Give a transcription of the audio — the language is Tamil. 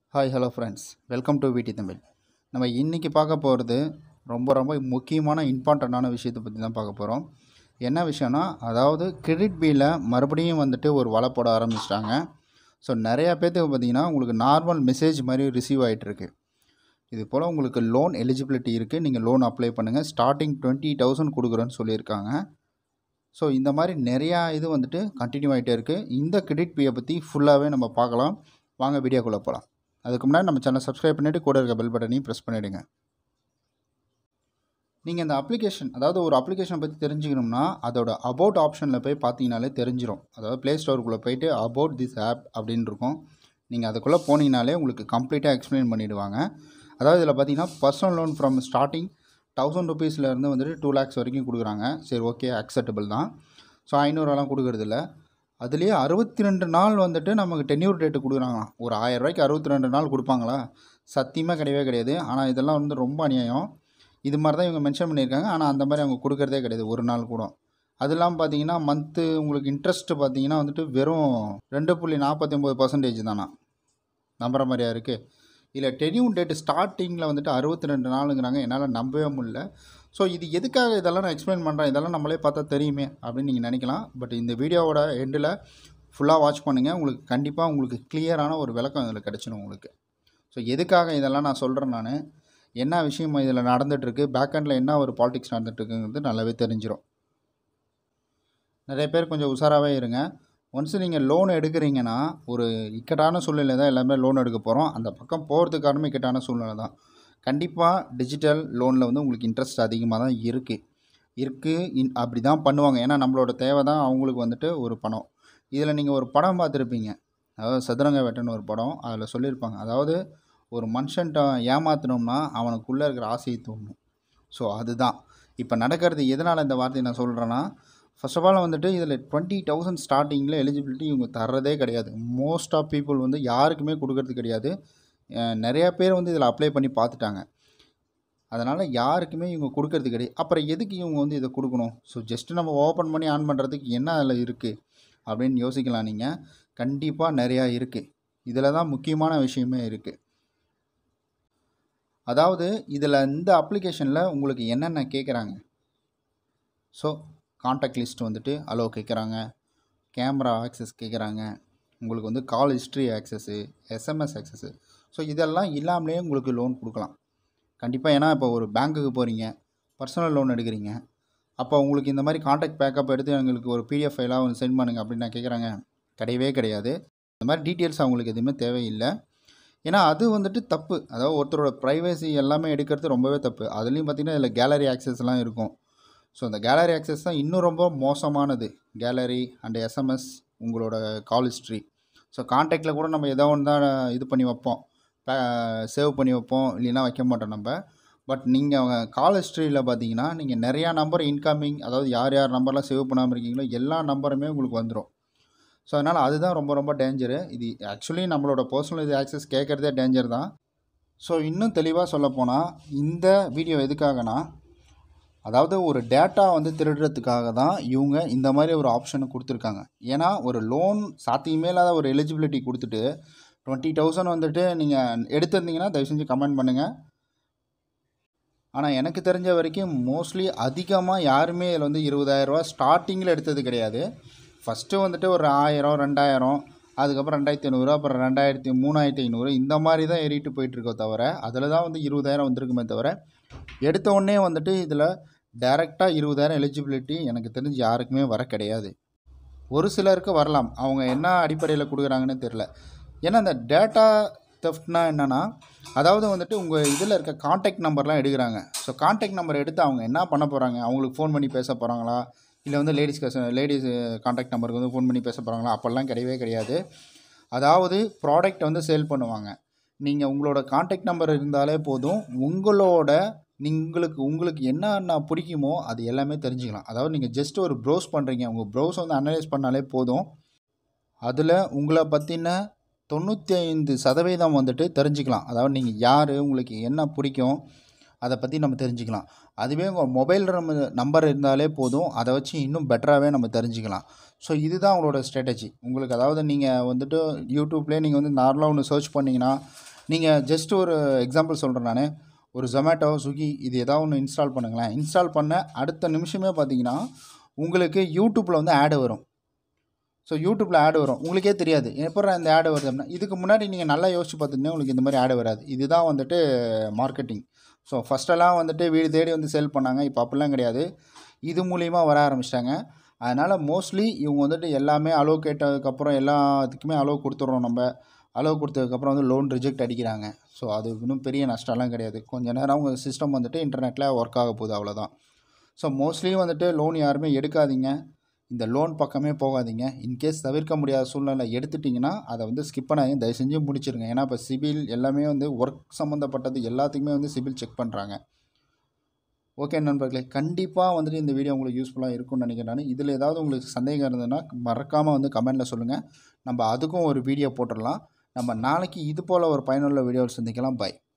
hi hello friends welcome to வீட்டி தமிழ் நம்ம இன்றைக்கி பார்க்க போகிறது ரொம்ப ரொம்ப முக்கியமான இம்பார்ட்டண்ட்டான விஷயத்தை பற்றி தான் பார்க்க போகிறோம் என்ன விஷயம்னா அதாவது கிரெடிட் பில்ல மறுபடியும் வந்துட்டு ஒரு வலை போட ஆரம்பிச்சிட்டாங்க ஸோ நிறையா பேர்த்துக்கு பார்த்தீங்கன்னா உங்களுக்கு நார்மல் மெசேஜ் மாதிரி ரிசீவ் ஆகிட்டுருக்கு இது போல் உங்களுக்கு லோன் எலிஜிபிலிட்டி இருக்குது நீங்கள் லோன் அப்ளை பண்ணுங்கள் ஸ்டார்டிங் டுவெண்ட்டி தௌசண்ட் கொடுக்குறோன்னு சொல்லியிருக்காங்க ஸோ இந்த மாதிரி நிறையா இது வந்துட்டு கண்டினியூ ஆகிட்டே இருக்குது இந்த கிரெடிட் பியை பற்றி ஃபுல்லாகவே நம்ம பார்க்கலாம் வாங்க வீடியோக்குள்ளே போகலாம் அதுக்கு முன்னாடி நம்ம சேனல் சப்ஸ்கிரைப் பண்ணிவிட்டு கூட இருக்க பெல் பட்டனையும் ப்ரெஸ் பண்ணிவிடுங்க நீங்கள் இந்த அப்ளிகேஷன் அதாவது ஒரு அப்ளிகேஷனை பற்றி தெரிஞ்சுக்கணும்னா அதோட அபவுட் ஆப்ஷனில் போய் பார்த்தீங்கனாலே தெரிஞ்சிடும் அதாவது ப்ளே ஸ்டோருக்குள்ளே போயிட்டு அபவுட் திஸ் ஆப் அப்படின்னு இருக்கும் நீங்கள் அதுக்குள்ளே போனீங்கனாலே உங்களுக்கு கம்ப்ளீட்டாக எக்ஸ்பிளைன் பண்ணிவிடுவாங்க அதாவது இதில் பார்த்தீங்கன்னா personal loan from starting thousand ருபீஸ்லேருந்து வந்துட்டு டூ லேக்ஸ் வரைக்கும் கொடுக்குறாங்க சரி ஓகே அக்செப்டபிள் தான் ஸோ ஐநூறுவாலாம் கொடுக்குறதில்ல அதுலேயே அறுபத்தி ரெண்டு நாள் வந்துட்டு நமக்கு டென்யூர் டேட்டு கொடுக்குறாங்களாம் ஒரு ஆயிரம் ரூபாய்க்கு அறுபத்தி ரெண்டு நாள் கொடுப்பாங்களா சத்தியமாக கிடையவே கிடையாது ஆனால் இதெல்லாம் வந்து ரொம்ப அநியாயம் இது மாதிரி தான் இவங்க மென்ஷன் பண்ணியிருக்காங்க ஆனால் அந்த மாதிரி அவங்க கொடுக்குறதே கிடையாது ஒரு நாள் கூட அது இல்லாமல் பார்த்தீங்கன்னா மந்த்து உங்களுக்கு இன்ட்ரெஸ்ட்டு பார்த்தீங்கன்னா வந்துட்டு வெறும் ரெண்டு புள்ளி நாற்பத்தி ஒம்பது பர்சன்டேஜ் தானா நம்புற மாதிரியா இருக்குது இதில் டென்யூன் டேட்டு ஸ்டார்டிங்கில் வந்துட்டு அறுபத்தி ரெண்டு நாளுங்கிறாங்க என்னால் நம்பவே முடியல ஸோ இது எதுக்காக இதெல்லாம் நான் எக்ஸ்பிளைன் பண்ணுறேன் இதெல்லாம் நம்மளே பார்த்தா தெரியுமே அப்படின்னு நீங்கள் நினைக்கலாம் பட் இந்த வீடியோவோட எண்டில் ஃபுல்லாக வாட்ச் பண்ணுங்கள் உங்களுக்கு கண்டிப்பாக உங்களுக்கு கிளியரான ஒரு விளக்கம் இதில் கிடச்சிடும் உங்களுக்கு ஸோ எதுக்காக இதெல்லாம் நான் சொல்கிறேன் நான் என்ன விஷயம் இதில் நடந்துகிட்ருக்கு பேக்கெண்டில் என்ன ஒரு பாலிடிக்ஸ் நடந்துகிட்ருக்குங்கிறது நல்லாவே தெரிஞ்சிடும் நிறைய பேர் கொஞ்சம் உஷாராகவே இருங்க ஒன்ஸ் நீங்கள் லோன் எடுக்கிறீங்கன்னா ஒரு இக்கட்டான சூழ்நிலை தான் எல்லாமே லோன் எடுக்க போகிறோம் அந்த பக்கம் போகிறதுக்கு காரணமே இக்கட்டான சூழ்நிலை தான் கண்டிப்பாக டிஜிட்டல் லோனில் வந்து உங்களுக்கு இன்ட்ரெஸ்ட் அதிகமாக தான் இருக்குது இருக்குது இன் அப்படி தான் பண்ணுவாங்க ஏன்னா நம்மளோட தேவை தான் அவங்களுக்கு வந்துட்டு ஒரு பணம் இதில் நீங்கள் ஒரு படம் பார்த்துருப்பீங்க அதாவது சதுரங்க வேட்டைன்னு ஒரு படம் அதில் சொல்லியிருப்பாங்க அதாவது ஒரு மனுஷன்ட்ட ஏமாத்தினோம்னா அவனுக்குள்ளே இருக்கிற ஆசையை தூண்டும் ஸோ அதுதான் இப்போ நடக்கிறது எதனால் இந்த வார்த்தையை நான் சொல்கிறேன்னா ஃபர்ஸ்ட் ஆஃப் ஆல் வந்துட்டு இதில் டுவெண்ட்டி தௌசண்ட் ஸ்டார்டிங்கில் எலிஜிபிலிட்டி இவங்க தர்றதே கிடையாது மோஸ்ட் ஆஃப் பீப்புள் வந்து யாருக்குமே கொடுக்கறது கிடையாது அஹ் நிறைய பேர் வந்து இதில் அப்ளை பண்ணி பார்த்துட்டாங்க அதனால் யாருக்குமே இவங்க கொடுக்கறது கிடையாது அப்புறம் எதுக்கு இவங்க வந்து இதை கொடுக்கணும் ஸோ ஜஸ்ட்டு நம்ம ஓப்பன் பண்ணி ஆன் பண்ணுறதுக்கு என்ன அதில் இருக்குது அப்படின்னு யோசிக்கலாம் நீங்கள் கண்டிப்பாக நிறையா இருக்குது இதில் தான் முக்கியமான விஷயமே இருக்குது அதாவது இதில் இந்த அப்ளிகேஷனில் உங்களுக்கு என்னென்ன கேட்குறாங்க ஸோ காண்டாக்ட் லிஸ்ட் வந்துட்டு அலோ கேட்குறாங்க கேமரா ஆக்சஸ் கேட்குறாங்க உங்களுக்கு வந்து call history access SMS access so இதெல்லாம் இல்லாமலே உங்களுக்கு லோன் கொடுக்கலாம் கண்டிப்பாக ஏன்னா இப்போ ஒரு பேங்க்குக்கு போகிறீங்க பர்சனல் லோன் எடுக்கிறீங்க அப்போ உங்களுக்கு இந்த மாதிரி காண்டாக்ட் பேக்கப் எடுத்து எங்களுக்கு ஒரு பிடிஎஃப் ஃபைலாக வந்து சென்ட் பண்ணுங்க அப்படின்னு நான் கேட்குறாங்க கிடையவே கிடையாது இந்த மாதிரி டீட்டெயில்ஸ் அவங்களுக்கு எதுவுமே தேவையில்லை ஏன்னா அது வந்துட்டு தப்பு அதாவது ஒருத்தரோட ப்ரைவசி எல்லாமே எடுக்கிறது ரொம்பவே தப்பு அதுலேயும் பார்த்திங்கன்னா இதில் கேலரி ஆக்சஸ்லாம் இருக்கும் ஸோ அந்த கேலரி ஆக்சஸ் தான் இன்னும் ரொம்ப மோசமானது கேலரி அண்ட் எஸ்எம்எஸ் உங்களோட கால் ஹிஸ்ட்ரி ஸோ காண்டாக்டில் கூட நம்ம ஏதோ ஒன்று தான் இது பண்ணி வைப்போம் சேவ் பண்ணி வைப்போம் இல்லைன்னா வைக்க மாட்டோம் நம்ம பட் நீங்கள் கால் ஹிஸ்ட்ரியில் பார்த்தீங்கன்னா நீங்கள் நிறையா நம்பர் இன்கமிங் அதாவது யார் யார் நம்பர்லாம் சேவ் பண்ணாமல் இருக்கீங்களோ எல்லா நம்பருமே உங்களுக்கு வந்துடும் ஸோ அதனால் அதுதான் ரொம்ப ரொம்ப டேஞ்சரு இது ஆக்சுவலி நம்மளோட பர்சனல் இது ஆக்சஸ் கேட்குறதே டேஞ்சர் தான் ஸோ இன்னும் தெளிவாக சொல்லப்போனால் இந்த வீடியோ எதுக்காகனா அதாவது ஒரு டேட்டா வந்து திருடுறதுக்காக தான் இவங்க இந்த மாதிரி ஒரு ஆப்ஷனை கொடுத்துருக்காங்க ஏன்னா ஒரு லோன் சாத்தியமே இல்லாத ஒரு எலிஜிபிலிட்டி கொடுத்துட்டு டுவெண்ட்டி தௌசண்ட் வந்துட்டு நீங்கள் எடுத்திருந்தீங்கன்னா தயவு செஞ்சு கமெண்ட் பண்ணுங்கள் ஆனால் எனக்கு தெரிஞ்ச வரைக்கும் மோஸ்ட்லி அதிகமாக யாருமே இதில் வந்து இருபதாயிரரூவா ஸ்டார்டிங்கில் எடுத்தது கிடையாது ஃபஸ்ட்டு வந்துட்டு ஒரு ஆயிரம் ரெண்டாயிரம் அதுக்கப்புறம் ரெண்டாயிரத்தி ஐநூறு அப்புறம் ரெண்டாயிரத்தி மூணாயிரத்தி ஐநூறு இந்த மாதிரி தான் ஏறிட்டு போயிட்டுருக்கோ தவிர அதில் தான் வந்து இருபதாயிரம் வந்திருக்குமே தவிர எடுத்த உடனே வந்துட்டு இதில் டைரெக்டாக இருபதாயிரம் எலிஜிபிலிட்டி எனக்கு தெரிஞ்சு யாருக்குமே வர கிடையாது ஒரு சிலருக்கு வரலாம் அவங்க என்ன அடிப்படையில் கொடுக்குறாங்கன்னு தெரில ஏன்னா இந்த டேட்டா தெஃப்ட்னா என்னென்னா அதாவது வந்துட்டு உங்கள் இதில் இருக்க காண்டாக்ட் நம்பர்லாம் எடுக்கிறாங்க ஸோ காண்டாக்ட் நம்பர் எடுத்து அவங்க என்ன பண்ண போகிறாங்க அவங்களுக்கு ஃபோன் பண்ணி பேச போகிறாங்களா இல்லை வந்து லேடிஸ் லேடிஸ் காண்டாக்ட் நம்பருக்கு வந்து ஃபோன் பண்ணி பேச போகிறாங்களா அப்போல்லாம் கிடையவே கிடையாது அதாவது ப்ராடக்ட் வந்து சேல் பண்ணுவாங்க நீங்கள் உங்களோட காண்டாக்ட் நம்பர் இருந்தாலே போதும் உங்களோட உங்களுக்கு உங்களுக்கு என்னென்ன பிடிக்குமோ அது எல்லாமே தெரிஞ்சுக்கலாம் அதாவது நீங்கள் ஜஸ்ட் ஒரு ப்ரௌஸ் பண்ணுறீங்க உங்கள் ப்ரௌஸ் வந்து அனலைஸ் பண்ணாலே போதும் அதில் உங்களை பற்றின தொண்ணூற்றி ஐந்து சதவீதம் வந்துட்டு தெரிஞ்சுக்கலாம் அதாவது நீங்கள் யார் உங்களுக்கு என்ன பிடிக்கும் அதை பற்றி நம்ம தெரிஞ்சுக்கலாம் அதுவே உங்கள் மொபைல் நம்பர் இருந்தாலே போதும் அதை வச்சு இன்னும் பெட்டராகவே நம்ம தெரிஞ்சுக்கலாம் ஸோ இதுதான் உங்களோட ஸ்ட்ராட்டஜி உங்களுக்கு அதாவது நீங்கள் வந்துட்டு யூடியூப்லேயே நீங்கள் வந்து நார்மலாக ஒன்று சர்ச் பண்ணிங்கன்னா நீங்கள் ஜஸ்ட் ஒரு எக்ஸாம்பிள் சொல்கிறேன் நான் ஒரு ஜொமேட்டோ ஸ்விக்கி இது ஏதாவது ஒன்று இன்ஸ்டால் பண்ணுங்களேன் இன்ஸ்டால் பண்ண அடுத்த நிமிஷமே பார்த்தீங்கன்னா உங்களுக்கு யூடியூப்பில் வந்து ஆடு வரும் ஸோ யூடியூப்பில் ஆடு வரும் உங்களுக்கே தெரியாது எப்போ இந்த ஆடு வருது அப்படின்னா இதுக்கு முன்னாடி நீங்கள் நல்லா யோசிச்சு பார்த்துட்டீங்கன்னா உங்களுக்கு இந்த மாதிரி ஆடு வராது இதுதான் வந்துட்டு மார்க்கெட்டிங் ஸோ ஃபஸ்ட்டெல்லாம் வந்துட்டு வீடு தேடி வந்து சேல் பண்ணாங்க இப்போ அப்படிலாம் கிடையாது இது மூலியமாக வர ஆரம்பிச்சிட்டாங்க அதனால் மோஸ்ட்லி இவங்க வந்துட்டு எல்லாமே அலோவ் கேட்டதுக்கப்புறம் எல்லாத்துக்குமே அலோவ் கொடுத்துட்றோம் நம்ம அலோவ் கொடுத்ததுக்கப்புறம் வந்து லோன் ரிஜெக்ட் அடிக்கிறாங்க ஸோ அது இன்னும் பெரிய நஷ்டம்லாம் கிடையாது கொஞ்ச நேரம் அவங்க சிஸ்டம் வந்துட்டு இன்டர்நெட்டில் ஒர்க் ஆக போகுது அவ்வளோதான் ஸோ மோஸ்ட்லி வந்துட்டு லோன் யாருமே எடுக்காதீங்க இந்த லோன் பக்கமே போகாதீங்க இன்கேஸ் தவிர்க்க முடியாத சூழ்நிலை எடுத்துட்டிங்கன்னா அதை வந்து ஸ்கிப் பண்ணாதீங்க தயவு செஞ்சு முடிச்சிருங்க ஏன்னா இப்போ சிபில் எல்லாமே வந்து ஒர்க் சம்மந்தப்பட்டது எல்லாத்துக்குமே வந்து சிபில் செக் பண்ணுறாங்க ஓகே நண்பர்களே கண்டிப்பாக வந்துட்டு இந்த வீடியோ உங்களுக்கு யூஸ்ஃபுல்லாக இருக்கும்னு நினைக்கிறேன் நான் இதில் ஏதாவது உங்களுக்கு சந்தேகம் இருந்ததுன்னா மறக்காமல் வந்து கமெண்ட்டில் சொல்லுங்கள் நம்ம அதுக்கும் ஒரு வீடியோ போட்டுடலாம் நம்ம நாளைக்கு இது போல் ஒரு பயனுள்ள வீடியோவில் சந்திக்கலாம் பை